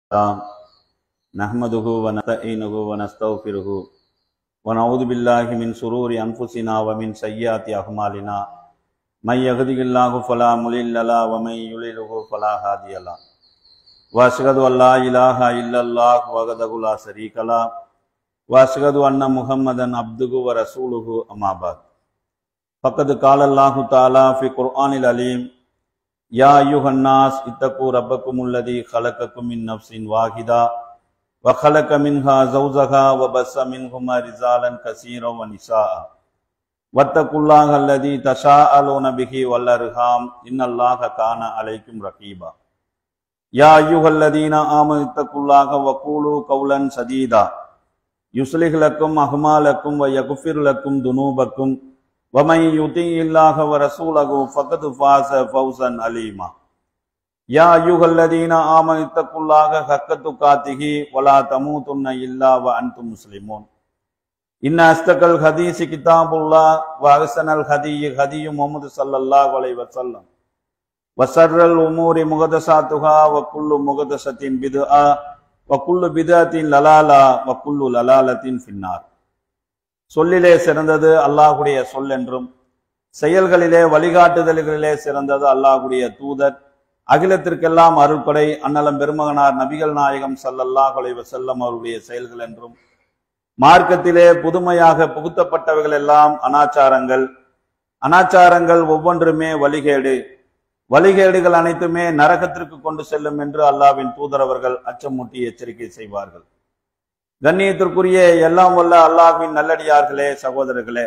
السلام نحمده ونستعينه ونستغفره ونعوذ بالله من شرور أنفسنا ومن سيئات أعمالنا من يهده الله فلا مضل له ومن يضلل فلا هادي له وأشهد أن لا إله إلا الله وحده لا شريك له وأشهد أن محمدا عبده ورسوله أما بعد فقد قال الله تعالى في القرآن العليم يا أيها الناس اتقوا ربكم الذي خلقكم من نفس واحدة وخلق منها زوجها وبث منهما رجالا كثيرا ونساء واتقوا الله الذي تساءلون به والأرحام إن الله كان عليكم رقيبا يا أيها الذين آمنوا اتقوا الله وقولوا قولا سديدا يصلح لكم أعمالكم ويغفر لكم ذنوبكم ومن يطع الله ورسوله فقد فاز فوزا عليما يا أيها الذين آمنوا اتقوا الله حق تقاته ولا تموتن إلا وأنتم مسلمون إن أصدق الحديث كتاب الله وأحسن الهدي هدي محمد صلى الله عليه وسلم وشر الأمور محدثاتها وكل محدثة بدعة وكل بدعة ضلالة وكل ضلالة في النار சொல்லிலே சிறந்தது அல்லாஹுடைய சொல் என்றும் செயல்களிலே வழிகாட்டுதல்களிலே சிறந்தது அல்லாஹுடைய தூதர் அகிலத்திற்கெல்லாம் அருள்படை அன்னலம் பெருமகனார் நபிகள் நாயகம் சல்லல்லாஹ் அலைஹி வஸல்லம் அவருடைய செயல்கள் என்றும் மார்க்கத்திலே புதுமையாக புகுத்தப்பட்டவைகள் எல்லாம் அனாச்சாரங்கள் அனாச்சாரங்கள் ஒவ்வொன்றுமே வழிகேடு வழிகேடுகள் அனைத்துமே நரகத்திற்கு கொண்டு செல்லும் என்று அல்லாவின் தூதரவர்கள் அச்சமூட்டி எச்சரிக்கை செய்வார்கள் கண்ணியத்திற்குரிய எல்லாம் வல்ல அல்லாஹ்வின் நல்லடியார்களே சகோதரர்களே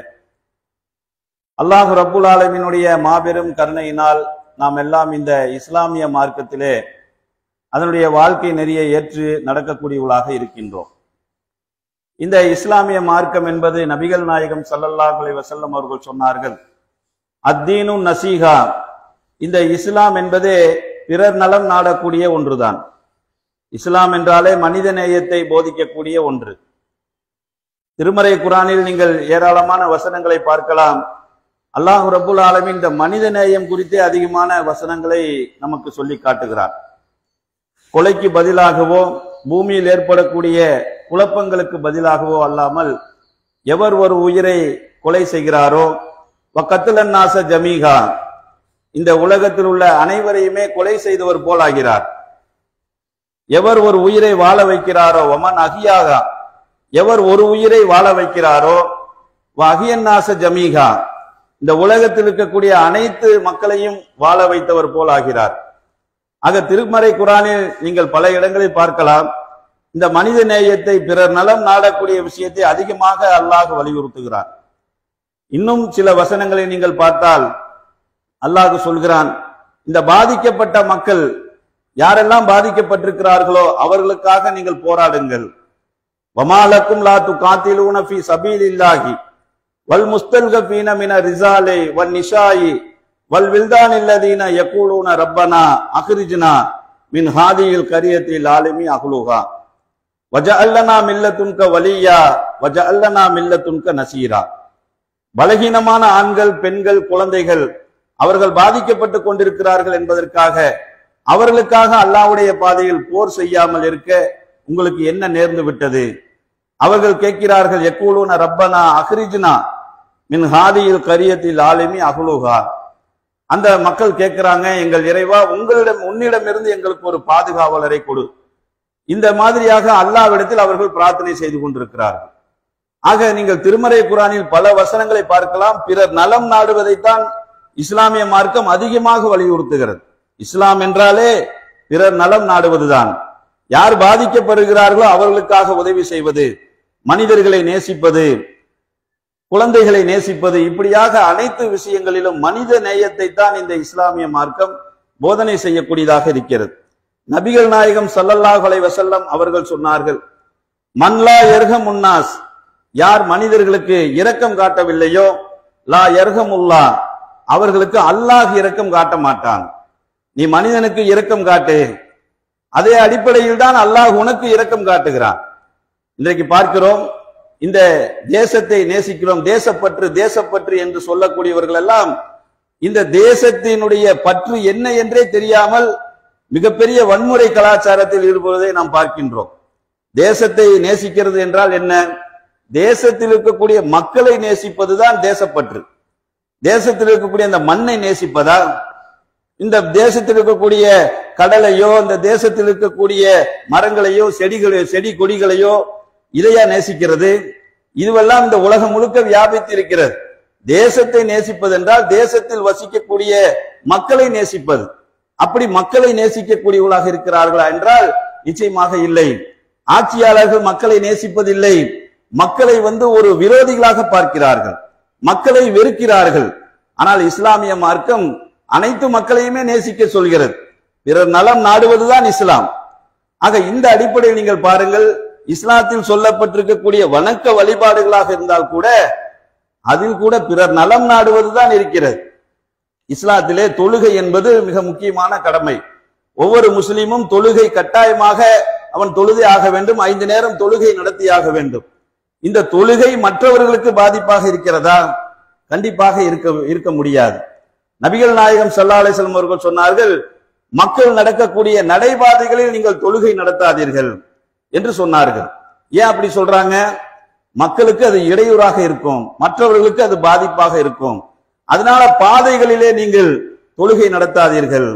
அல்லாஹ் ரப்புல் ஆலமினுடைய மாபெரும் கருணையினால் நாம் எல்லாம் இந்த இஸ்லாமிய மார்க்கத்திலே அதனுடைய வாழ்க்கை நெறியை ஏற்று நடக்கக்கூடியவர்களாக இருக்கின்றோம் இந்த இஸ்லாமிய மார்க்கம் என்பது நபிகள் நாயகம் சல்லல்லாஹ் அலைஹி வஸல்லம் அவர்கள் சொன்னார்கள் அத்தீனு நசீகா இந்த இஸ்லாம் என்பதே பிறர் நலம் நாடக்கூடிய ஒன்றுதான் இஸ்லாம் என்றாலே மனித நேயத்தை போதிக்கக்கூடிய ஒன்று திருமறை குரானில் நீங்கள் ஏராளமான வசனங்களை பார்க்கலாம் அல்லாஹு ரபுல் ஆலமின் இந்த மனித நேயம் குறித்தே அதிகமான வசனங்களை நமக்கு சொல்லி காட்டுகிறார் கொலைக்கு பதிலாகவோ பூமியில் ஏற்படக்கூடிய குழப்பங்களுக்கு பதிலாகவோ அல்லாமல் எவர் ஒரு உயிரை கொலை செய்கிறாரோ வக்கத்துலன்னாச ஜமீகா இந்த உலகத்தில் உள்ள அனைவரையுமே கொலை செய்தவர் போலாகிறார் எவர் ஒரு உயிரை வாழ வைக்கிறாரோ ஒமன் அகியாக எவர் ஒரு உயிரை வாழ வைக்கிறாரோ அகியன்னாச ஜமீகா இந்த உலகத்தில் இருக்கக்கூடிய அனைத்து மக்களையும் வாழ வைத்தவர் போல் ஆகிறார் ஆக திருமறை குரானில் நீங்கள் பல இடங்களில் பார்க்கலாம் இந்த மனித நேயத்தை பிறர் நலம் நாடக்கூடிய விஷயத்தை அதிகமாக அல்லாஹ் வலியுறுத்துகிறார் இன்னும் சில வசனங்களை நீங்கள் பார்த்தால் அல்லாஹ் சொல்கிறான் இந்த பாதிக்கப்பட்ட மக்கள் யாரெல்லாம் பாதிக்கப்பட்டிருக்கிறார்களோ அவர்களுக்காக நீங்கள் போராடுங்கள் வமாலக்கும் லாத்து காத்திலூன ஃபி சபீலில்லாஹி வல் முஸ்தல்கபீன மின ரிசாலே வன் நிஷாயி வல் வில்தான் இல்லதீன யகூலூன ரப்பனா அஹ்ரிஜ்னா மின் ஹாதியில் கரியத்தில் ஆலிமி அஹ்லுஹா வஜஅல்லனா மில்லத்துன்க வலியா வஜஅல்லனா மில்லத்துன்க நசீரா பலகீனமான ஆண்கள் பெண்கள் குழந்தைகள் அவர்கள் பாதிக்கப்பட்டு கொண்டிருக்கிறார்கள் என்பதற்காக அவர்களுக்காக அல்லாவுடைய பாதையில் போர் செய்யாமல் இருக்க உங்களுக்கு என்ன நேர்ந்து விட்டது அவர்கள் கேட்கிறார்கள் எக்கூலூன ரப்பனா அஹ்ரிஜ்னா மின் ஹாதியில் கரியத்தில் ஆலிமி அகுலுகா அந்த மக்கள் கேட்கிறாங்க எங்கள் இறைவா உங்களிடம் உன்னிடம் இருந்து எங்களுக்கு ஒரு பாதுகாவலரை கொடு இந்த மாதிரியாக அல்லாவிடத்தில் அவர்கள் பிரார்த்தனை செய்து கொண்டிருக்கிறார்கள் ஆக நீங்கள் திருமறை குரானில் பல வசனங்களை பார்க்கலாம் பிறர் நலம் நாடுவதைத்தான் இஸ்லாமிய மார்க்கம் அதிகமாக வலியுறுத்துகிறது இஸ்லாம் என்றாலே பிறர் நலம் நாடுவதுதான் யார் பாதிக்கப்படுகிறார்களோ அவர்களுக்காக உதவி செய்வது மனிதர்களை நேசிப்பது குழந்தைகளை நேசிப்பது இப்படியாக அனைத்து விஷயங்களிலும் மனித நேயத்தை தான் இந்த இஸ்லாமிய மார்க்கம் போதனை செய்யக்கூடியதாக இருக்கிறது நபிகள் நாயகம் சல்லல்லாஹ் அலை வசல்லம் அவர்கள் சொன்னார்கள் மன்லா எர்ஹம் உன்னாஸ் யார் மனிதர்களுக்கு இரக்கம் காட்டவில்லையோ லா எர்ஹமுல்லா அவர்களுக்கு அல்லாஹ் இரக்கம் காட்ட மாட்டான் நீ மனிதனுக்கு இரக்கம் காட்டு அதே அடிப்படையில் தான் அல்லாஹ் உனக்கு இரக்கம் காட்டுகிறான் இன்றைக்கு பார்க்கிறோம் இந்த தேசத்தை நேசிக்கிறோம் தேசப்பற்று தேசப்பற்று என்று சொல்லக்கூடியவர்கள் எல்லாம் இந்த தேசத்தினுடைய பற்று என்ன என்றே தெரியாமல் மிகப்பெரிய வன்முறை கலாச்சாரத்தில் ஈடுபடுவதை நாம் பார்க்கின்றோம் தேசத்தை நேசிக்கிறது என்றால் என்ன தேசத்தில் இருக்கக்கூடிய மக்களை நேசிப்பதுதான் தேசப்பற்று தேசத்தில் இருக்கக்கூடிய அந்த மண்ணை நேசிப்பதா இந்த தேசத்தில் இருக்கக்கூடிய கடலையோ இந்த தேசத்தில் இருக்கக்கூடிய மரங்களையோ செடிகளையோ செடி கொடிகளையோ இதையா நேசிக்கிறது இதுவெல்லாம் இந்த உலகம் முழுக்க வியாபித்து இருக்கிறது தேசத்தை நேசிப்பது என்றால் தேசத்தில் வசிக்கக்கூடிய மக்களை நேசிப்பது அப்படி மக்களை நேசிக்கக்கூடியவர்களாக இருக்கிறார்களா என்றால் நிச்சயமாக இல்லை ஆட்சியாளர்கள் மக்களை நேசிப்பதில்லை மக்களை வந்து ஒரு விரோதிகளாக பார்க்கிறார்கள் மக்களை வெறுக்கிறார்கள் ஆனால் இஸ்லாமிய மார்க்கம் அனைத்து மக்களையுமே நேசிக்க சொல்கிறது பிறர் நலம் நாடுவதுதான் இஸ்லாம் ஆக இந்த அடிப்படையில் நீங்கள் பாருங்கள் இஸ்லாத்தில் சொல்லப்பட்டிருக்கக்கூடிய வணக்க வழிபாடுகளாக இருந்தால் கூட அதில் கூட பிறர் நலம் நாடுவதுதான் இருக்கிறது இஸ்லாத்திலே தொழுகை என்பது மிக முக்கியமான கடமை ஒவ்வொரு முஸ்லீமும் தொழுகை கட்டாயமாக அவன் தொழுகை ஆக வேண்டும் ஐந்து நேரம் தொழுகை நடத்தியாக வேண்டும் இந்த தொழுகை மற்றவர்களுக்கு பாதிப்பாக இருக்கிறதா கண்டிப்பாக இருக்க இருக்க முடியாது நபிகள் நாயகம் ஸல்லல்லாஹு அலைஹி வஸல்லம் அவர்கள் சொன்னார்கள் மக்கள் நடக்கக்கூடிய நடைபாதைகளில் நீங்கள் தொழுகை நடத்தாதீர்கள் என்று சொன்னார்கள் ஏன் அப்படி சொல்றாங்க மக்களுக்கு அது இடையூறாக இருக்கும் மற்றவர்களுக்கு அது பாதிப்பாக இருக்கும் அதனால பாதைகளிலே நீங்கள் தொழுகை நடத்தாதீர்கள்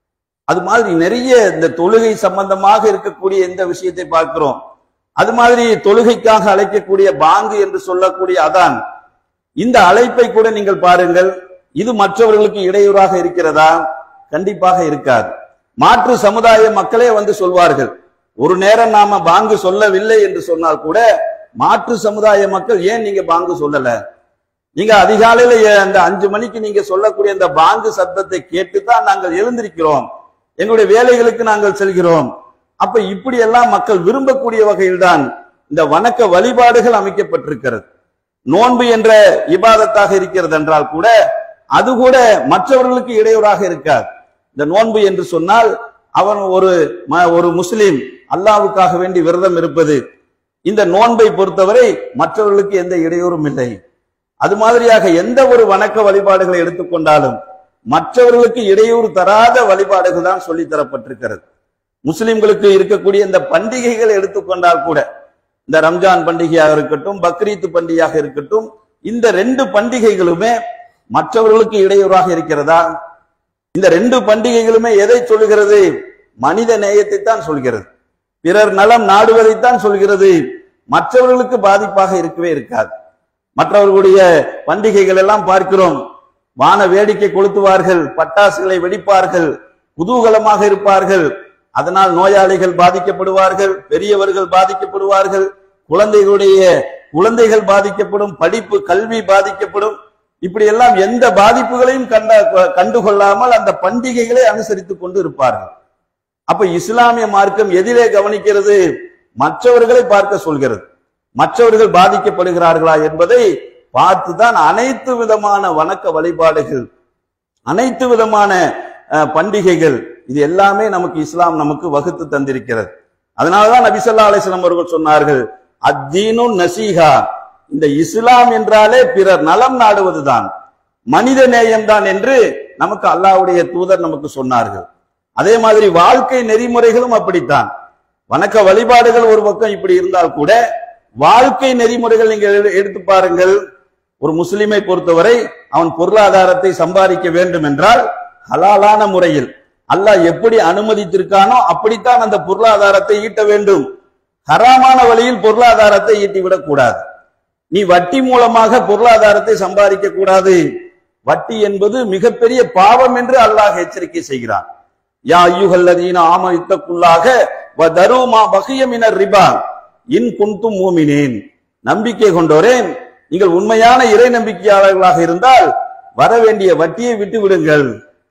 அது மாதிரி நிறைய இந்த தொழுகை சம்பந்தமாக இருக்கக்கூடிய இந்த விஷயத்தை பார்க்கிறோம் அது மாதிரி தொழுகைக்காக அழைக்கக்கூடிய பாங்கு என்று சொல்லக்கூடிய அதான் இந்த அழைப்பை கூட நீங்கள் பாருங்கள் இது மற்றவர்களுக்கு இடையூறாக இருக்கிறதா கண்டிப்பாக இருக்காது மாற்று சமுதாய மக்களே வந்து சொல்வார்கள் ஒரு நேரம் நாம பாங்கு சொல்லவில்லை என்று சொன்னால் கூட மாற்று சமுதாய மக்கள் ஏன் நீங்க பாங்கு சொல்லல நீங்க அதிகாலையில ஏ- அந்த அஞ்சு மணிக்கு நீங்க சொல்லக்கூடிய அந்த பாங்கு சத்தத்தை கேட்டுதான் நாங்கள் எழுந்திருக்கிறோம் எங்களுடைய வேலைகளுக்கு நாங்கள் செல்கிறோம் அப்ப இப்படி எல்லாம் மக்கள் விரும்பக்கூடிய வகையில்தான் இந்த வணக்க வழிபாடுகள் அமைக்கப்பட்டிருக்கிறது நோன்பு என்ற இபாதத்தாக இருக்கிறது என்றால் கூட அது கூட மற்றவர்களுக்கு இடையூறாக இருக்காது இந்த நோன்பு என்று சொன்னால் அவன் ஒரு ம- ஒரு முஸ்லிம் அல்லாவுக்காக வேண்டி விரதம் இருப்பது இந்த நோன்பை பொறுத்தவரை மற்றவர்களுக்கு எந்த இடையூறும் இல்லை அது மாதிரியாக எந்த ஒரு வணக்க வழிபாடுகளை எடுத்துக்கொண்டாலும் மற்றவர்களுக்கு இடையூறு தராத வழிபாடுகள் தான் சொல்லித் தரப்பட்டிருக்கிறது முஸ்லிம்களுக்கு இருக்கக்கூடிய இந்த பண்டிகைகளை எடுத்துக்கொண்டால் கூட இந்த ரம்ஜான் பண்டிகையாக இருக்கட்டும் பக்ரீத் பண்டிகையாக இருக்கட்டும் இந்த ரெண்டு பண்டிகைகளுமே மற்றவர்களுக்கு இடையூறாக இருக்கிறதா இந்த ரெண்டு பண்டிகைகளுமே எதை சொல்லுகிறது மனித நேயத்தை தான் சொல்கிறது பிறர் நலம் நாடுவதைத்தான் சொல்கிறது மற்றவர்களுக்கு பாதிப்பாக இருக்கவே இருக்காது மற்றவர்களுடைய பண்டிகைகள் எல்லாம் பார்க்கிறோம் வான வேடிக்கை கொளுத்துவார்கள் பட்டாசுகளை வெடிப்பார்கள் குதூகலமாக இருப்பார்கள் அதனால் நோயாளிகள் பாதிக்கப்படுவார்கள் பெரியவர்கள் பாதிக்கப்படுவார்கள் குழந்தைகளுடைய குழந்தைகள் பாதிக்கப்படும் படிப்பு கல்வி பாதிக்கப்படும் இப்படி எல்லாம் எந்த பாதிப்புகளையும் கண்ட கண்டுகொள்ளாமல் அந்த பண்டிகைகளை அனுசரித்துக் கொண்டு இருப்பார்கள் அப்ப இஸ்லாமிய மார்க்கம் எதிலே கவனிக்கிறது மற்றவர்களை பார்க்க சொல்கிறது மற்றவர்கள் பாதிக்கப்படுகிறார்களா என்பதை பார்த்துதான் அனைத்து விதமான வணக்க வழிபாடுகள் அனைத்து விதமான அஹ், பண்டிகைகள் இது எல்லாமே நமக்கு இஸ்லாம் நமக்கு வகுத்து தந்திருக்கிறது அதனாலதான் நபி ஸல்லல்லாஹு அலைஹி வஸல்லம் அவர்கள் சொன்னார்கள் அத்தீனு நசீஹா இந்த இஸ்லாம் என்றாலே பிறர் நலம் நாடுவதுதான் மனித நேயம்தான் என்று நமக்கு அல்லாஹ்வுடைய தூதர் நமக்கு சொன்னார்கள் அதே மாதிரி வாழ்க்கை நெறிமுறைகளும் அப்படித்தான் வணக்க வழிபாடுகள் ஒரு பக்கம் இப்படி இருந்தால் கூட வாழ்க்கை நெறிமுறைகள் நீங்க எடு- எடுத்து பாருங்கள் ஒரு முஸ்லிமை பொறுத்தவரை அவன் பொருளாதாரத்தை சம்பாதிக்க வேண்டும் என்றால் ஹலாலான முறையில் அல்லாஹ் எப்படி அனுமதித்திருக்கானோ அப்படித்தான் அந்த பொருளாதாரத்தை ஈட்ட வேண்டும் ஹராமான வழியில் பொருளாதாரத்தை ஈட்டிவிடக் கூடாது நீ வட்டி மூலமாக பொருளாதாரத்தை சம்பாதிக்க கூடாது வட்டி என்பது மிகப்பெரிய பாவம் என்று அல்லாஹ் எச்சரிக்கை செய்கிறான் யா ஐயுகல்லதீன ஆம இத்தக்குள்ளாக வ தருமா பகியமினர் ரிபா இன் குந்தும் மூமினேன் நம்பிக்கை கொண்டோரேன் நீங்கள் உண்மையான இறை நம்பிக்கையாளர்களாக இருந்தால் வர வேண்டிய வட்டியை விட்டு விடுங்கள்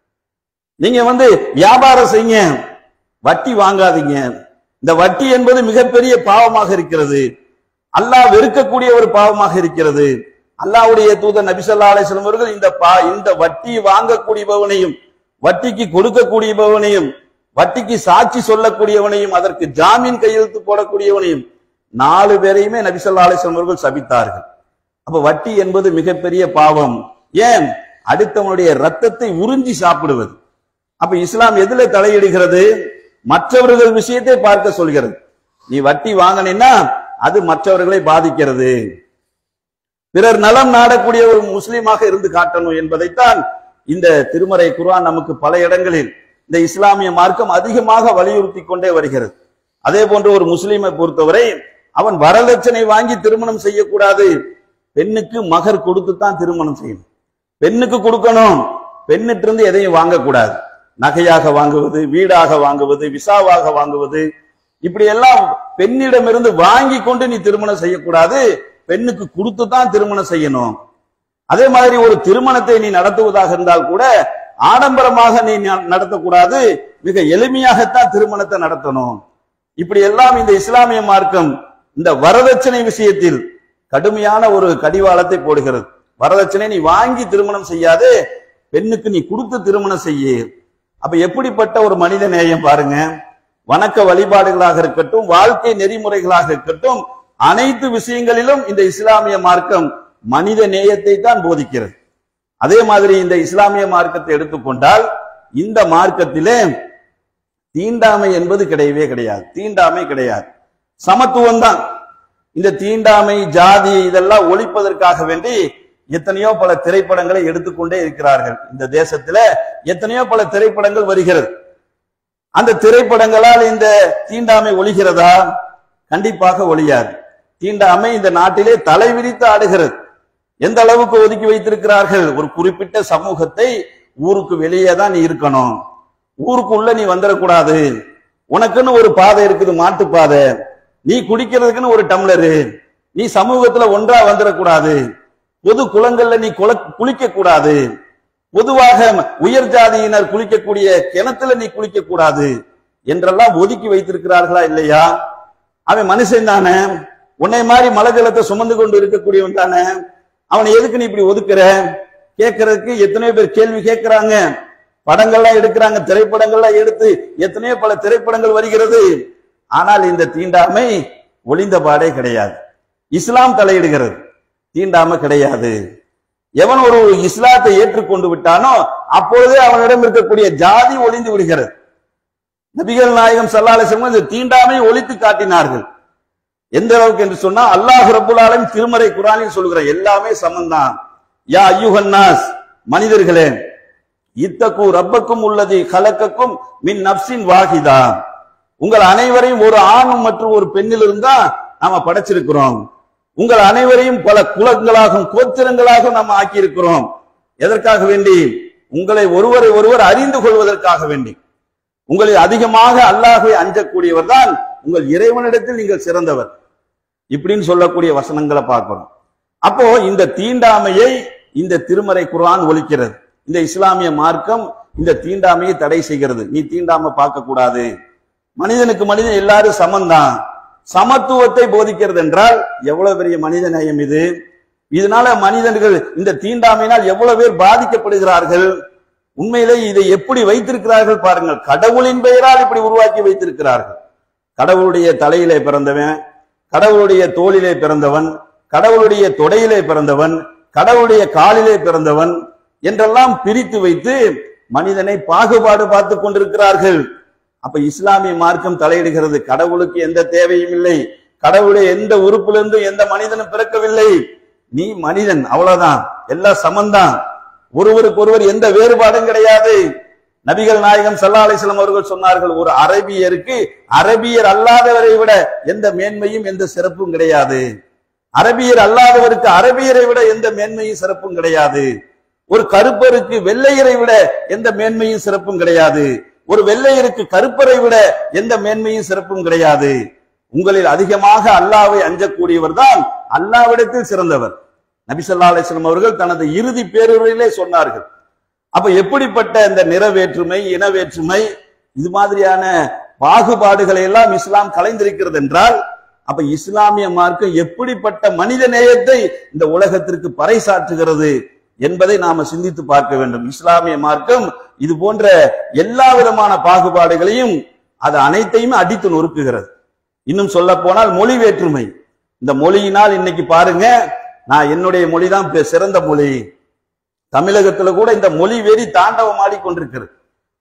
நீங்க வந்து வியாபாரம் செய்யுங்க வட்டி வாங்காதீங்க இந்த வட்டி என்பது மிகப்பெரிய பாவமாக இருக்கிறது அல்லாஹ் வெறுக்கக்கூடிய ஒரு பாவமாக இருக்கிறது அல்லாஹ்வுடைய தூதர் நபி ஸல்லல்லாஹு அலைஹி வஸல்லம் அவர்கள் இந்த பா இந்த வட்டி வாங்கக்கூடியவனையும் வட்டிக்கு கொடுக்கக்கூடியவனையும் வட்டிக்கு சாட்சி சொல்லக்கூடியவனையும் அதற்கு ஜாமீன் கையெழுத்து போடக்கூடியவனையும் நாலு பேரையுமே நபி ஸல்லல்லாஹு அலைஹி வஸல்லம் அவர்கள் சபித்தார்கள் அப்ப வட்டி என்பது மிகப்பெரிய பாவம் ஏன் அடுத்தவனுடைய ரத்தத்தை உறிஞ்சி சாப்பிடுவது அப்ப இஸ்லாம் எதுல தலையிடுகிறது மற்றவர்கள் விஷயத்தை பார்க்க சொல்கிறது நீ வட்டி வாங்கினீன்னா அது மற்றவர்களை பாதிக்கிறது பிறர் நலம் நாடக்கூடிய ஒரு முஸ்லீமாக இருந்து காட்டணும் என்பதைத்தான் இந்த திருமறை குர்ஆன் நமக்கு பல இடங்களில் இந்த இஸ்லாமிய மார்க்கம் அதிகமாக வலியுறுத்தி கொண்டே வருகிறது அதே போன்று ஒரு முஸ்லீமை பொறுத்தவரை அவன் வரதட்சணை வாங்கி திருமணம் செய்யக்கூடாது பெண்ணுக்கு மகர் கொடுத்து தான் திருமணம் செய்யணும் பெண்ணுக்கு கொடுக்கணும் பெண்ணிட்டு இருந்து எதையும் வாங்கக்கூடாது நகையாக வாங்குவது வீடாக வாங்குவது விசாவாக வாங்குவது இப்படி எல்லாம் பெண்ணிடமிருந்து வாங்கி கொண்டு நீ திருமணம் செய்யக்கூடாது பெண்ணுக்கு கொடுத்து தான் திருமணம் செய்யணும் அதே மாதிரி ஒரு திருமணத்தை நீ நடத்துவதாக இருந்தால் கூட ஆடம்பரமாக நீ ந- நடத்தக்கூடாது மிக எளிமையாகத்தான் திருமணத்தை நடத்தணும் இப்படி எல்லாம் இந்த இஸ்லாமிய மார்க்கம் இந்த வரதட்சணை விஷயத்தில் கடுமையான ஒரு கடிவாளத்தை போடுகிறது வரதட்சணை நீ வாங்கி திருமணம் செய்யாதே பெண்ணுக்கு நீ கொடுத்து திருமணம் செய்யு அப்ப எப்படிப்பட்ட ஒரு மனித நேயம் பாருங்க வணக்க வழிபாடுகளாக இருக்கட்டும் வாழ்க்கை நெறிமுறைகளாக இருக்கட்டும் அனைத்து விஷயங்களிலும் இந்த இஸ்லாமிய மார்க்கம் மனித நேயத்தை தான் போதிக்கிறது அதே மாதிரி இந்த இஸ்லாமிய மார்க்கத்தை எடுத்துக்கொண்டால் இந்த மார்க்கத்திலே தீண்டாமை என்பது கிடையவே கிடையாது தீண்டாமை கிடையாது சமத்துவம் தான் இந்த தீண்டாமை ஜாதி இதெல்லாம் ஒழிப்பதற்காக வேண்டி எத்தனையோ பல திரைப்படங்களை எடுத்துக்கொண்டே இருக்கிறார்கள் இந்த தேசத்துல எத்தனையோ பல திரைப்படங்கள் வருகிறது அந்த திரைப்படங்களால் இந்த தீண்டாமை ஒழிகிறதா கண்டிப்பாக ஒழியாது தீண்டாமை இந்த நாட்டிலே தலை விரித்து ஆடுகிறது எந்த அளவுக்கு ஒதுக்கி வைத்திருக்கிறார்கள் ஒரு குறிப்பிட்ட சமூகத்தை ஊருக்கு வெளியே தான் நீ இருக்கணும் ஊருக்குள்ள நீ வந்துடக்கூடாது உனக்குன்னு ஒரு பாதை இருக்குது மாட்டு பாதை நீ குடிக்கிறதுக்குன்னு ஒரு டம்ளரு நீ சமூகத்துல ஒன்றா வந்துடக்கூடாது பொது குளங்கள்ல நீ குள குளிக்க கூடாது பொதுவாக உயர் ஜாதியினர் குளிக்கக்கூடிய கிணத்துல நீ குளிக்க கூடாது என்றெல்லாம் ஒதுக்கி வைத்திருக்கிறார்களா இல்லையா அவன் மனுஷன் தானே உன்னை மாதிரி மலஜலத்தை சுமந்து கொண்டு இருக்கக்கூடியவன் தானே அவனை எதுக்கு நீ இப்படி ஒதுக்குற கேட்கறதுக்கு எத்தனையோ பேர் கேள்வி கேட்கிறாங்க படங்கள்லாம் எடுக்கிறாங்க திரைப்படங்கள்லாம் எடுத்து எத்தனையோ பல திரைப்படங்கள் வருகிறது ஆனால் இந்த தீண்டாமை ஒளிந்த பாடே கிடையாது இஸ்லாம் தலையிடுகிறது தீண்டாமை கிடையாது எவன் ஒரு இஸ்லாத்தை ஏற்றுக்கொண்டு விட்டானோ அப்பொழுதே அவனிடம் இருக்கக்கூடிய ஜாதி ஒளிந்து விடுகிறது நபிகள் நாயகம் சல்லாலிசம் இந்த தீண்டாமை ஒழித்து காட்டினார்கள் எந்த அளவுக்கு என்று சொன்னா அல்லாஹ் ரபுல் ஆலமீன் திருமறை குரானில் சொல்கிற எல்லாமே சமந்தான் யா ஐயுஹன்னாஸ் மனிதர்களே இத்தகு ரப்பக்கும் உள்ளது கலக்கக்கும் மின் நப்சின் வாகிதா உங்கள் அனைவரையும் ஒரு ஆணும் மற்றும் ஒரு பெண்ணில் இருந்தா நாம படைச்சிருக்கிறோம் உங்கள் அனைவரையும் பல குலங்களாகவும் கோத்திரங்களாக நாம் ஆக்கியிருக்கிறோம் எதற்காக வேண்டி உங்களை ஒருவரை ஒருவர் அறிந்து கொள்வதற்காக வேண்டி உங்களில் அதிகமாக அல்லாஹை அஞ்சக்கூடியவர் தான் உங்கள் இறைவனிடத்தில் நீங்கள் சிறந்தவர் இப்படின்னு சொல்லக்கூடிய வசனங்களை பார்க்கிறோம் அப்போ இந்த தீண்டாமையை இந்த திருமறை குர்ஆன் ஒலிக்கிறது இந்த இஸ்லாமிய மார்க்கம் இந்த தீண்டாமையை தடை செய்கிறது நீ தீண்டாம பார்க்க கூடாது மனிதனுக்கு மனிதன் எல்லாரும் சமந்தான் சமத்துவத்தை போதிக்கிறது என்றால் எவ்வளவு பெரிய மனித நேயம் இது இதனால மனிதர்கள் இந்த தீண்டாமையினால் எவ்வளவு பேர் பாதிக்கப்படுகிறார்கள் உண்மையிலே இதை எப்படி வைத்திருக்கிறார்கள் பாருங்கள் கடவுளின் பெயரால் இப்படி உருவாக்கி வைத்திருக்கிறார்கள் கடவுளுடைய தலையிலே பிறந்தவன் கடவுளுடைய தோளிலே பிறந்தவன் கடவுளுடைய தொடையிலே பிறந்தவன் கடவுளுடைய காலிலே பிறந்தவன் என்றெல்லாம் பிரித்து வைத்து மனிதனை பாகுபாடு பார்த்து கொண்டிருக்கிறார்கள் அப்ப இஸ்லாமிய மார்க்கம் தலையிடுகிறது கடவுளுக்கு எந்த தேவையும் இல்லை கடவுளுடைய எந்த உறுப்பிலிருந்து எந்த மனிதனும் பிறக்கவில்லை நீ மனிதன் அவ்வளவுதான் எல்லாம் சமந்தான் ஒருவருக்கு ஒருவர் எந்த வேறுபாடும் கிடையாது நபிகள் நாயகம் சல்லா அலிஸ்லாம் அவர்கள் சொன்னார்கள் ஒரு அரபியருக்கு அரபியர் அல்லாதவரை விட எந்த மேன்மையும் எந்த சிறப்பும் கிடையாது அரபியர் அல்லாதவருக்கு அரபியரை விட எந்த மேன்மையும் சிறப்பும் கிடையாது ஒரு கருப்பருக்கு வெள்ளையரை விட எந்த மேன்மையும் சிறப்பும் கிடையாது ஒரு வெள்ளையருக்கு கருப்பரை விட எந்த மேன்மையும் சிறப்பும் கிடையாது உங்களில் அதிகமாக அல்லாவை அஞ்சக்கூடியவர் தான் அல்லாவிடத்தில் சிறந்தவர் நபி ஸல்லல்லாஹு அலைஹி வஸல்லம் அவர்கள் தனது இறுதி பேருரையிலே சொன்னார்கள் அப்ப எப்படிப்பட்ட இந்த நிறவேற்றுமை இனவேற்றுமை இது மாதிரியான பாகுபாடுகளை எல்லாம் இஸ்லாம் கலைந்திருக்கிறது என்றால் அப்ப இஸ்லாமிய மார்க்கம் எப்படிப்பட்ட மனித நேயத்தை இந்த உலகத்திற்கு பறைசாற்றுகிறது என்பதை நாம சிந்தித்து பார்க்க வேண்டும் இஸ்லாமிய மார்க்கம் இது போன்ற எல்லா விதமான பாகுபாடுகளையும் அது அனைத்தையும் அடித்து நொறுக்குகிறது இன்னும் சொல்ல போனால் மொழி வேற்றுமை இந்த மொழியினால் இன்னைக்கு பாருங்க நான் என்னுடைய மொழி தான் சிறந்த மொழி தமிழகத்துல கூட இந்த மொழி வெறி தாண்டவம் ஆடிக்கொண்டிருக்கிறது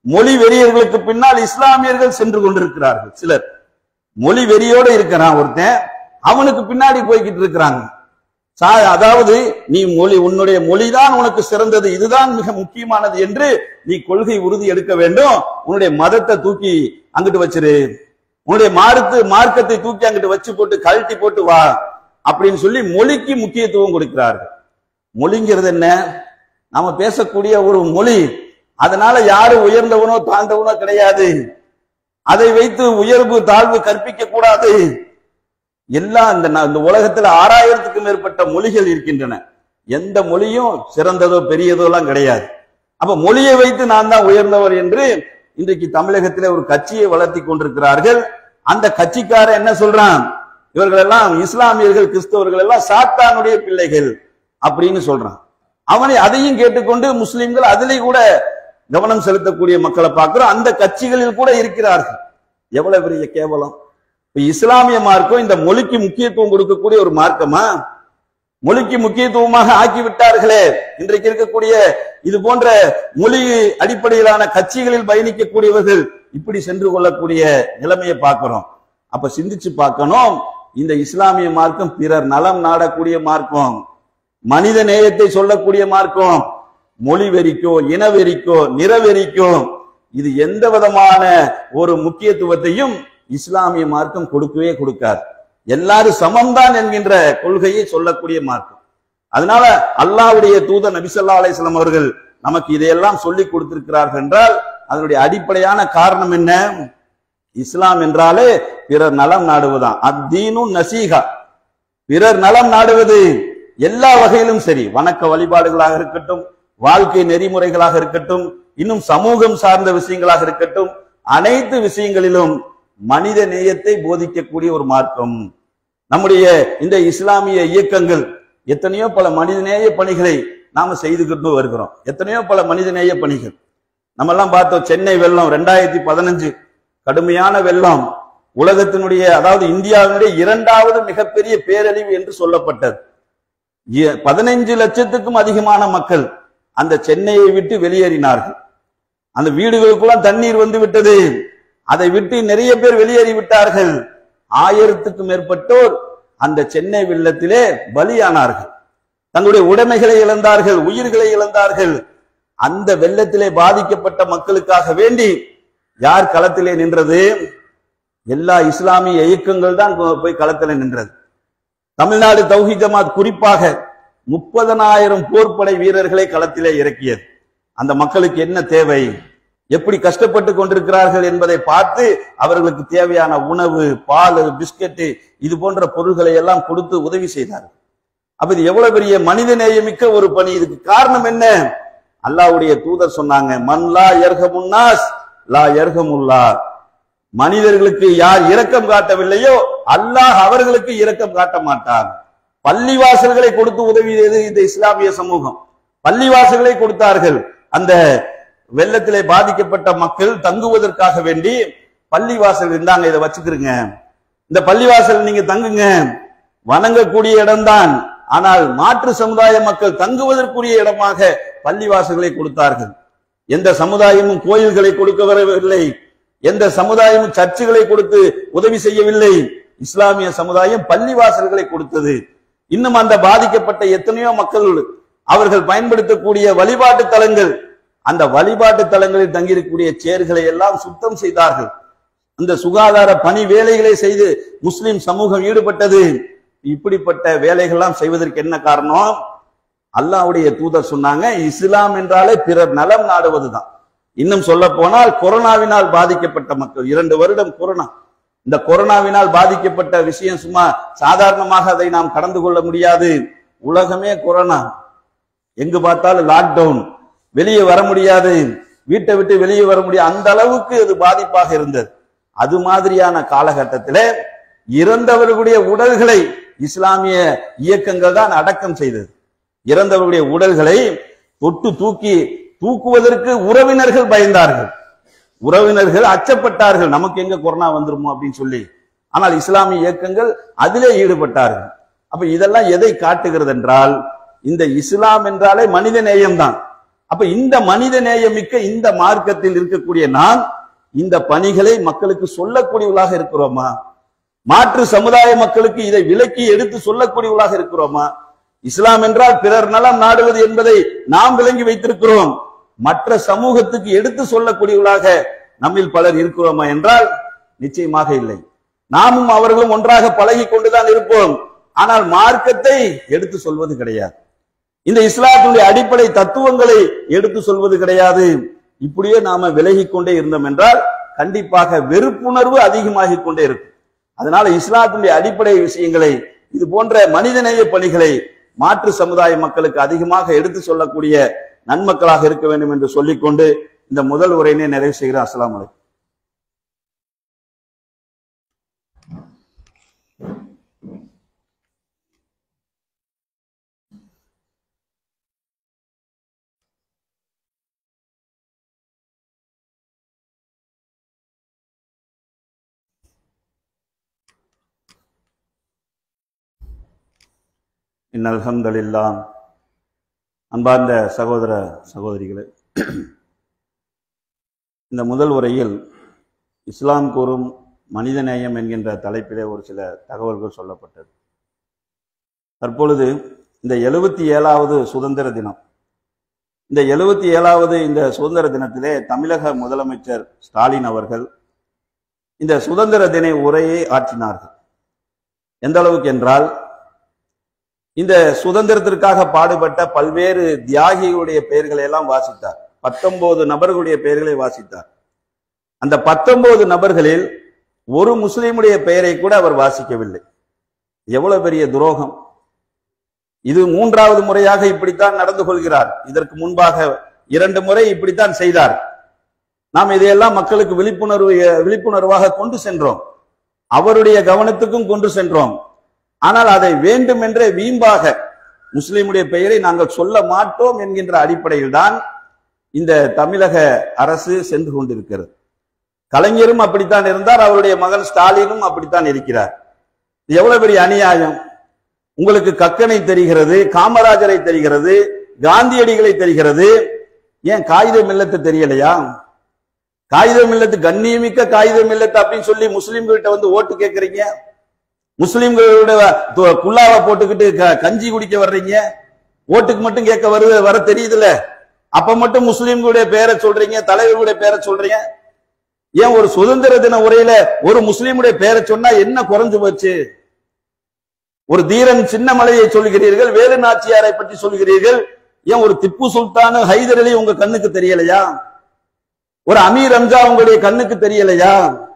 மொழி வெறியர்களுக்கு பின்னால் இஸ்லாமியர்கள் சென்று கொண்டிருக்கிறார்கள் சிலர் மொழி வெறியோட இருக்கிறான் ஒருத்தன் அவனுக்கு பின்னாடி போய்கிட்டு இருக்கிறாங்க சா- அதாவது நீ மொழி உன்னுடைய மொழிதான் உனக்கு சிறந்தது இதுதான் மிக முக்கியமானது என்று நீ கொள்கை உறுதி எடுக்க வேண்டும் உன்னுடைய மதத்தை தூக்கி அங்கிட்டு வச்சிரு உன்னுடைய மார்க்கு மார்க்கத்தை தூக்கி அங்கிட்டு வச்சு போட்டு கழட்டி போட்டு வா அப்படின்னு சொல்லி மொழிக்கு முக்கியத்துவம் கொடுக்கிறார்கள் மொழிங்கிறது என்ன நாம பேசக்கூடிய ஒரு மொழி அதனால யாரும் உயர்ந்தவனோ தாழ்ந்தவனோ கிடையாது அதை வைத்து உயர்வு தாழ்வு கற்பிக்க கூடாது எல்லாம் இந்த ந- இந்த உலகத்துல ஆறாயிரத்துக்கும் மேற்பட்ட மொழிகள் இருக்கின்றன எந்த மொழியும் சிறந்ததோ பெரியதோ எல்லாம் கிடையாது அப்ப மொழியை வைத்து நான் தான் உயர்ந்தவர் என்று இன்றைக்கு தமிழகத்திலே ஒரு கட்சியை வளர்த்தி கொண்டிருக்கிறார்கள் அந்த கட்சிக்காரன் என்ன சொல்றான் இவர்கள் எல்லாம் இஸ்லாமியர்கள் கிறிஸ்தவர்கள் எல்லாம் சாத்தானுடைய பிள்ளைகள் அப்படின்னு சொல்றான் அவனை அதையும் கேட்டுக்கொண்டு முஸ்லிம்கள் அதிலே கூட கவனம் செலுத்தக்கூடிய மக்களை பார்க்கிறோம் அந்த கட்சிகளில் கூட இருக்கிறார்கள் எவ்வளவு பெரிய கேவலம் இப்ப இஸ்லாமிய மார்க்கம் இந்த மொழிக்கு முக்கியத்துவம் கொடுக்கக்கூடிய ஒரு மார்க்கமா மொழிக்கு முக்கியத்துவமாக ஆக்கி விட்டார்களே இன்றைக்கு இருக்கக்கூடிய இது போன்ற மொழி அடிப்படையிலான கட்சிகளில் பயணிக்கக்கூடியவர்கள் இப்படி சென்று கொள்ளக்கூடிய நிலைமையை பார்க்கிறோம் அப்ப சிந்திச்சு பார்க்கணும் இந்த இஸ்லாமிய மார்க்கம் பிறர் நலம் நாடக்கூடிய மார்க்கம் மனித நேயத்தை சொல்லக்கூடிய மார்க்கம் மொழி வெறிக்கோ இனவெறிக்கோ நிறவெறிக்கோ இது எந்த விதமான ஒரு முக்கியத்துவத்தையும் இஸ்லாமிய மார்க்கம் கொடுக்கவே கொடுக்காது எல்லாரும் சமம்தான் என்கின்ற கொள்கையை சொல்லக்கூடிய மார்க்கம் அதனால அல்லாஹ்வுடைய தூதர் நபி ஸல்லல்லாஹு அலைஹி வஸல்லம் அவர்கள் நமக்கு இதையெல்லாம் சொல்லி கொடுத்திருக்கிறார்கள் என்றால் அதனுடைய அடிப்படையான காரணம் என்ன இஸ்லாம் என்றாலே பிறர் நலம் நாடுவதுதான் அத்தீனும் நசீகா பிறர் நலம் நாடுவது எல்லா வகையிலும் சரி வணக்க வழிபாடுகளாக இருக்கட்டும் வாழ்க்கை நெறிமுறைகளாக இருக்கட்டும் இன்னும் சமூகம் சார்ந்த விஷயங்களாக இருக்கட்டும் அனைத்து விஷயங்களிலும் மனித நேயத்தை போதிக்கக்கூடிய ஒரு மார்க்கம் நம்முடைய இந்த இஸ்லாமிய இயக்கங்கள் எத்தனையோ பல மனிதநேய பணிகளை நாம செய்துகிட்டு வருகிறோம் எத்தனையோ பல மனிதநேய பணிகள் நம்ம எல்லாம் பார்த்தோம் சென்னை வெள்ளம் ரெண்டாயிரத்தி பதினஞ்சு கடுமையான வெள்ளம் உலகத்தினுடைய அதாவது இந்தியாவினுடைய இரண்டாவது மிகப்பெரிய பேரழிவு என்று சொல்லப்பட்டது இ- பதினைஞ்சு லட்சத்துக்கும் அதிகமான மக்கள் அந்த சென்னையை விட்டு வெளியேறினார்கள் அந்த வீடுகளுக்குள்ள தண்ணீர் வந்து விட்டது அதை விட்டு நிறைய பேர் வெளியேறி விட்டார்கள் ஆயிரத்துக்கும் மேற்பட்டோர் அந்த சென்னை வெள்ளத்திலே பலியானார்கள் தங்களுடைய உடைமைகளை இழந்தார்கள் உயிர்களை இழந்தார்கள் அந்த வெள்ளத்திலே பாதிக்கப்பட்ட மக்களுக்காக வேண்டி யார் களத்திலே நின்றது எல்லா இஸ்லாமிய இயக்கங்கள் தான் போய் களத்திலே நின்றது தமிழ்நாடு தௌஹி ஜமாத் குறிப்பாக முப்பதனாயிரம் போர்ப்படை வீரர்களை களத்திலே இறக்கியது அந்த மக்களுக்கு என்ன தேவை எப்படி கஷ்டப்பட்டு கொண்டிருக்கிறார்கள் என்பதை பார்த்து அவர்களுக்கு தேவையான உணவு பால் பிஸ்கட்டு இது போன்ற பொருள்களை எல்லாம் கொடுத்து உதவி செய்தார்கள் அப்ப இது எவ்வளவு பெரிய மனித நேயமிக்க ஒரு பணி இதுக்கு காரணம் என்ன அல்லாஹ்வுடைய தூதர் சொன்னாங்க மன் லா யர்ஹமுன்னாஸ் லா யர்ஹமுல்லா மனிதர்களுக்கு யார் இரக்கம் காட்டவில்லையோ அல்லாஹ் அவர்களுக்கு இரக்கம் காட்ட மாட்டார் பள்ளிவாசல்களை கொடுத்து உதவியது இந்த இஸ்லாமிய சமூகம் பள்ளிவாசல்களை கொடுத்தார்கள் அந்த வெள்ளத்திலே பாதிக்கப்பட்ட மக்கள் தங்குவதற்காக வேண்டி பள்ளிவாசல் இருந்தாங்க இதை வச்சுக்கிறீங்க இந்த பள்ளிவாசல் நீங்க தங்குங்க வணங்கக்கூடிய இடம்தான் ஆனால் மாற்று சமுதாய மக்கள் தங்குவதற்குரிய இடமாக பள்ளிவாசல்களை கொடுத்தார்கள் எந்த சமுதாயமும் கோயில்களை கொடுக்க வரவில்லை எந்த சமுதாயமும் சர்ச்சுகளை கொடுத்து உதவி செய்யவில்லை இஸ்லாமிய சமுதாயம் பள்ளிவாசல்களை கொடுத்தது இன்னும் அந்த பாதிக்கப்பட்ட எத்தனையோ மக்கள் அவர்கள் பயன்படுத்தக்கூடிய வழிபாட்டு தலங்கள் அந்த வழிபாட்டு தலங்களில் தங்கியிருக்கக்கூடிய சேர்களை எல்லாம் சுத்தம் செய்தார்கள் அந்த சுகாதார பணி வேலைகளை செய்து முஸ்லிம் சமூகம் ஈடுபட்டது இப்படிப்பட்ட வேலைகள்லாம் செய்வதற்கு என்ன காரணம் அல்லாஹ்வுடைய தூதர் சொன்னாங்க இஸ்லாம் என்றாலே பிறர் நலம் நாடுவதுதான் இன்னும் சொல்ல போனால் கொரோனாவினால் பாதிக்கப்பட்ட மக்கள் இரண்டு வருடம் கொரோனா இந்த கொரோனாவினால் பாதிக்கப்பட்ட விஷயம் சும்மா சாதாரணமாக அதை நாம் கடந்து கொள்ள முடியாது உலகமே கொரோனா எங்கு பார்த்தாலும் லாக்டவுன் வெளியே வர முடியாது வீட்டை விட்டு வெளியே வர முடியாது அந்த அளவுக்கு அது பாதிப்பாக இருந்தது அது மாதிரியான காலகட்டத்திலே இறந்தவர்களுடைய உடல்களை இஸ்லாமிய இயக்கங்கள் தான் அடக்கம் செய்தது இறந்தவர்களுடைய உடல்களை தொட்டு தூக்கி தூக்குவதற்கு உறவினர்கள் பயந்தார்கள் உறவினர்கள் அச்சப்பட்டார்கள் நமக்கு எங்க கொரோனா வந்துருமோ அப்படின்னு சொல்லி ஆனால் இஸ்லாமிய இயக்கங்கள் அதிலே ஈடுபட்டார்கள் அப்ப இதெல்லாம் எதை காட்டுகிறது என்றால் இந்த இஸ்லாம் என்றாலே மனித நேயம்தான் அப்ப இந்த மனித நேயமிக்க இந்த மார்க்கத்தில் இருக்கக்கூடிய நான் இந்த பணிகளை மக்களுக்கு சொல்லக்கூடியவர்களாக இருக்கிறோமா மாற்று சமுதாய மக்களுக்கு இதை விலக்கி எடுத்து சொல்லக்கூடியவர்களாக இருக்கிறோமா இஸ்லாம் என்றால் பிறர் நலம் நாடுவது என்பதை நாம் விளங்கி வைத்திருக்கிறோம் மற்ற சமூகத்துக்கு எடுத்து சொல்லக்கூடியவர்களாக நம்மில் பலர் இருக்கிறோமா என்றால் நிச்சயமாக இல்லை நாமும் அவர்களும் ஒன்றாக பழகி கொண்டுதான் இருப்போம் ஆனால் மார்க்கத்தை எடுத்து சொல்வது கிடையாது இந்த இஸ்லாத்தினுடைய அடிப்படை தத்துவங்களை எடுத்து சொல்வது கிடையாது இப்படியே நாம விலகிக் கொண்டே இருந்தோம் என்றால் கண்டிப்பாக வெறுப்புணர்வு அதிகமாகிக் கொண்டே இருக்கும் அதனால இஸ்லாத்தினுடைய அடிப்படை விஷயங்களை இது போன்ற மனிதநேய பணிகளை மாற்று சமுதாய மக்களுக்கு அதிகமாக எடுத்து சொல்லக்கூடிய நன்மக்களாக இருக்க வேண்டும் என்று சொல்லிக்கொண்டு இந்த முதல் உரையினை நிறைவு செய்கிறேன் அஸ்ஸலாமு அலைக்கும் இன் அல்ஹம்துலில்லாஹ் அன்பார்ந்த சகோதர சகோதரிகளே இந்த முதல் உரையில் இஸ்லாம் கூறும் மனிதநேயம் என்கின்ற தலைப்பிலே ஒரு சில தகவல்கள் சொல்லப்பட்டது தற்பொழுது இந்த எழுபத்தி ஏழாவது சுதந்திர தினம் இந்த எழுபத்தி ஏழாவது இந்த சுதந்திர தினத்திலே தமிழக முதலமைச்சர் ஸ்டாலின் அவர்கள் இந்த சுதந்திர தின உரையை ஆற்றினார்கள் எந்த அளவுக்கு என்றால் இந்த சுதந்திரத்திற்காக பாடுபட்ட பல்வேறு தியாகிகளுடைய பெயர்களை எல்லாம் வாசித்தார் பத்தொன்பது நபர்களுடைய பெயர்களை வாசித்தார் அந்த பத்தொன்பது நபர்களில் ஒரு முஸ்லீமுடைய பெயரை கூட அவர் வாசிக்கவில்லை எவ்வளவு பெரிய துரோகம் இது மூன்றாவது முறையாக இப்படித்தான் நடந்து கொள்கிறார் இதற்கு முன்பாக இரண்டு முறை இப்படித்தான் செய்தார் நாம் இதையெல்லாம் மக்களுக்கு விழிப்புணர்வு விழிப்புணர்வாக கொண்டு சென்றோம் அவருடைய கவனத்துக்கும் கொண்டு சென்றோம் ஆனால் அதை வேண்டுமென்றே வீம்பாக முஸ்லிமுடைய பெயரை நாங்கள் சொல்ல மாட்டோம் என்கின்ற அடிப்படையில் தான் இந்த தமிழக அரசு சென்று கொண்டிருக்கிறது கலைஞரும் அப்படித்தான் இருந்தார் அவருடைய மகன் ஸ்டாலினும் அப்படித்தான் இருக்கிறார் இது எவ்வளவு பெரிய அநியாயம் உங்களுக்கு கக்கனை தெரிகிறது காமராஜரை தெரிகிறது காந்தியடிகளை தெரிகிறது ஏன் காகித மில்லத்து தெரியலையா காகித மில்லத்து கண்ணியமிக்க காகித மில்லத்து அப்படின்னு சொல்லி முஸ்லிம்கிட்ட வந்து ஓட்டு கேட்கறீங்க முஸ்லிம்களோட து- குல்லாவை போட்டுக்கிட்டு க- கஞ்சி குடிக்க வர்றீங்க ஓட்டுக்கு மட்டும் கேட்க வருது வர தெரியுதுல்ல அப்ப மட்டும் முஸ்லிம்களுடைய பேரை சொல்றீங்க தலைவர்களுடைய பேரை சொல்றீங்க ஏன் ஒரு சுதந்திர தின உரையில ஒரு முஸ்லிமுடைய பேரை சொன்னா என்ன குறைஞ்சு போச்சு ஒரு தீரன் சின்னமலையை சொல்கிறீர்கள் வேலு நாச்சியாரை பற்றி சொல்கிறீர்கள் ஏன் ஒரு திப்பு சுல்தான் ஹைதர் அலி உங்க கண்ணுக்கு தெரியலையா ஒரு அமீர் ரம்ஜா உங்களுடைய கண்ணுக்கு தெரியலையா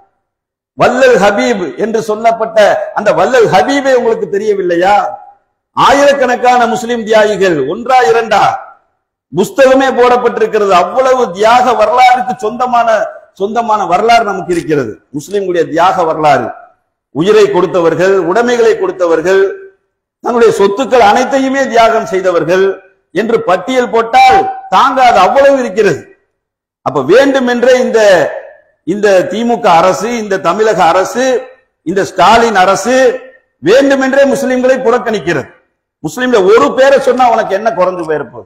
வல்லல் ஹபீப் என்று சொல்லப்பட்ட அந்த வல்லல் ஹபீபே உங்களுக்கு தெரியவில்லையா ஆயிரக்கணக்கான முஸ்லிம் தியாகிகள் ஒன்றா இரண்டா புஸ்தகமே போடப்பட்டிருக்கிறது அவ்வளவு தியாக வரலாறுக்கு சொந்தமான சொந்தமான வரலாறு நமக்கு இருக்கிறது முஸ்லிம்களுடைய தியாக வரலாறு உயிரை கொடுத்தவர்கள் உடைமைகளை கொடுத்தவர்கள் தங்களுடைய சொத்துக்கள் அனைத்தையுமே தியாகம் செய்தவர்கள் என்று பட்டியல் போட்டால் தாங்காது அவ்வளவு இருக்கிறது அப்ப வேண்டுமென்றே இந்த இந்த திமுக அரசு இந்த தமிழக அரசு இந்த ஸ்டாலின் அரசு வேண்டுமென்றே முஸ்லிம்களை புறக்கணிக்கிறது முஸ்லிம்ல ஒரு பேரை சொன்னா உனக்கு என்ன குறைஞ்சு போயிருப்போம்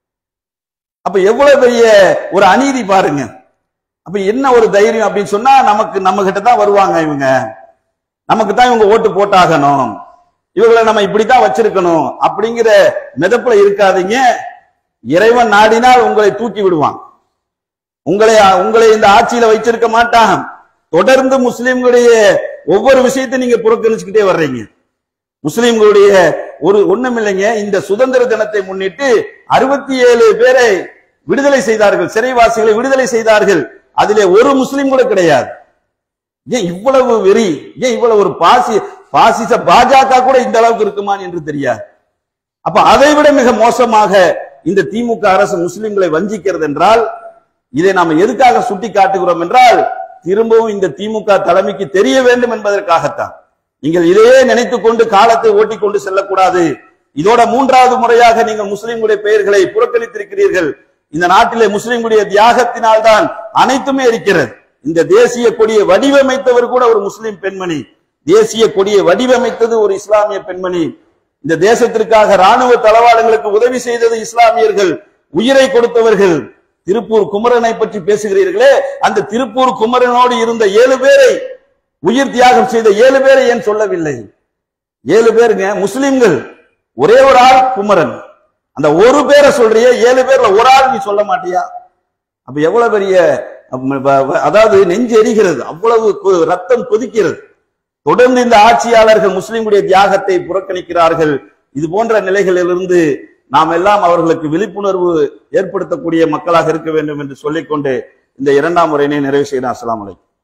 அப்ப எவ்வளவு பெரிய ஒரு அநீதி பாருங்க அப்ப என்ன ஒரு தைரியம் அப்படின்னு சொன்னா நமக்கு நம்ம கிட்ட தான் வருவாங்க இவங்க நமக்கு தான் இவங்க ஓட்டு போட்டாகணும் இவங்களை நம்ம இப்படித்தான் வச்சிருக்கணும் அப்படிங்கிற மிதப்புல இருக்காதீங்க இறைவன் நாடினால் உங்களை தூக்கி விடுவான் உங்களை உங்களை இந்த ஆட்சியில வச்சிருக்க மாட்டான் தொடர்ந்து முஸ்லிம்களுடைய ஒவ்வொரு விஷயத்தையும் நீங்க புறக்கணிச்சுக்கிட்டே வர்றீங்க முஸ்லிம்களுடைய ஒரு ஒண்ணும் இல்லைங்க இந்த சுதந்திர தினத்தை முன்னிட்டு அறுபத்தி ஏழு பேரை விடுதலை செய்தார்கள் சிறைவாசிகளை விடுதலை செய்தார்கள் அதிலே ஒரு முஸ்லிம் கூட கிடையாது ஏன் இவ்வளவு வெறி ஏன் இவ்வளவு ஒரு பாசி பாசிச பாஜக கூட இந்த அளவுக்கு இருக்குமான் என்று தெரியாது அப்ப அதை விட மிக மோசமாக இந்த திமுக அரசு முஸ்லிம்களை வஞ்சிக்கிறது என்றால் இதை நாம எதுக்காக சுட்டி காட்டுகிறோம் என்றால் திரும்பவும் இந்த திமுக தலைமைக்கு தெரிய வேண்டும் என்பதற்காகத்தான் நீங்கள் இதையே நினைத்துக் கொண்டு காலத்தை ஓட்டிக் கொண்டு செல்லக்கூடாது இதோட மூன்றாவது முறையாக நீங்கள் முஸ்லிம்களுடைய பெயர்களை புறக்கணித்திருக்கிறீர்கள் இந்த நாட்டிலே முஸ்லிம்களுடைய தியாகத்தினால் தான் அனைத்துமே இருக்கிறது இந்த தேசிய கொடியை வடிவமைத்தவர் கூட ஒரு முஸ்லிம் பெண்மணி தேசிய கொடியை வடிவமைத்தது ஒரு இஸ்லாமிய பெண்மணி இந்த தேசத்திற்காக ராணுவ தளவாடங்களுக்கு உதவி செய்தது இஸ்லாமியர்கள் உயிரை கொடுத்தவர்கள் திருப்பூர் குமரனை பற்றி பேசுகிறீர்களே அந்த திருப்பூர் குமரனோடு இருந்த ஏழு பேரை உயிர் தியாகம் செய்த ஏழு பேரை ஏன் சொல்லவில்லை ஏழு பேருங்க முஸ்லிம்கள் ஒரே ஒரு ஆள் குமரன் அந்த ஒரு பேரை சொல்றிய ஏழு பேர்ல ஒரு ஆள் நீ சொல்ல மாட்டியா அப்ப எவ்வளவு பெரிய அம், வ- வ- அதாவது நெஞ்சு எரிகிறது அவ்வளவு கொ- ரத்தம் கொதிக்கிறது தொடர்ந்து இந்த ஆட்சியாளர்கள் முஸ்லிம்களுடைய தியாகத்தை புறக்கணிக்கிறார்கள் இது போன்ற நிலைகளிலிருந்து நாம் எல்லாம் அவர்களுக்கு விழிப்புணர்வு ஏற்படுத்தக்கூடிய மக்களாக இருக்க வேண்டும் என்று சொல்லிக்கொண்டு இந்த இரண்டாம் முறையினை நிறைவு செய்கிறேன் அஸ்ஸலாமு அலைக்கும்